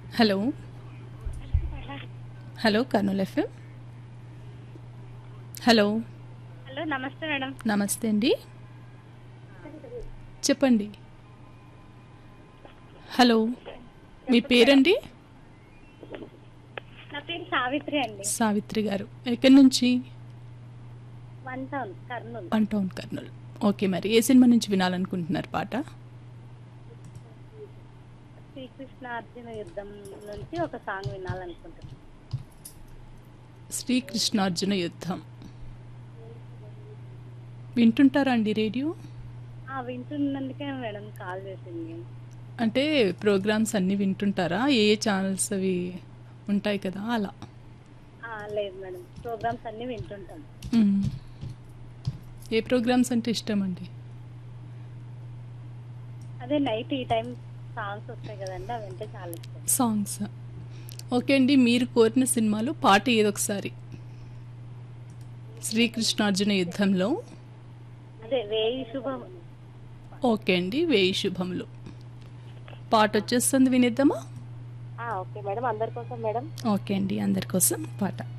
Hello hello Kurnool FM hello hello namaste madam namaste అండి చెప్పండి hello మీ పేరండి నా పేరు సావిత్రి అండి సావిత్రి గారు ఎక్కడి నుంచి one town Kurnool one town Kurnool okay మరి ఏ సినిమా నుంచి వినాలనుకుంటున్నారు పాట శ్రీకృష్ణ అర్జున యుద్ధం నుంచి ఒక సాంగ్ వినాలనుకుంటున్నాను శ్రీకృష్ణార్జున యుద్ధం వింటుంటారా అండి రేడియో ఆ, వింటున్నందుకే మేడం కాల్ చేసింది అంటే ప్రోగ్రామ్స్ అన్నీ వింటుంటారా ఏ ఏ ఛానల్స్ అవి ఉంటాయి కదా అలా ఆ, లేదు మేడం ప్రోగ్రామ్స్ అన్ని వింటుంటాం మ్మ్. ఏ ప్రోగ్రామ్స్ అంటే ఇష్టం అండి అదే నైట్ ఈ టైం సాంగ్స్ వస్తాయి కదండి అవి అంటే చాలా ఇష్టం సాంగ్స్ ఓకే అండి మీరు కోరిన సినిమాలో పాట ఏదొకసారి శ్రీకృష్ణార్జున యుద్ధంలో అదే వేయి శుభం ఓకే అండి వేయి శుభములు పాట వచ్చేస్తుంది వినిద్దామా ఆ, ఓకే మేడం అందరి కోసం మేడం ఓకే అండి అందరి కోసం పాట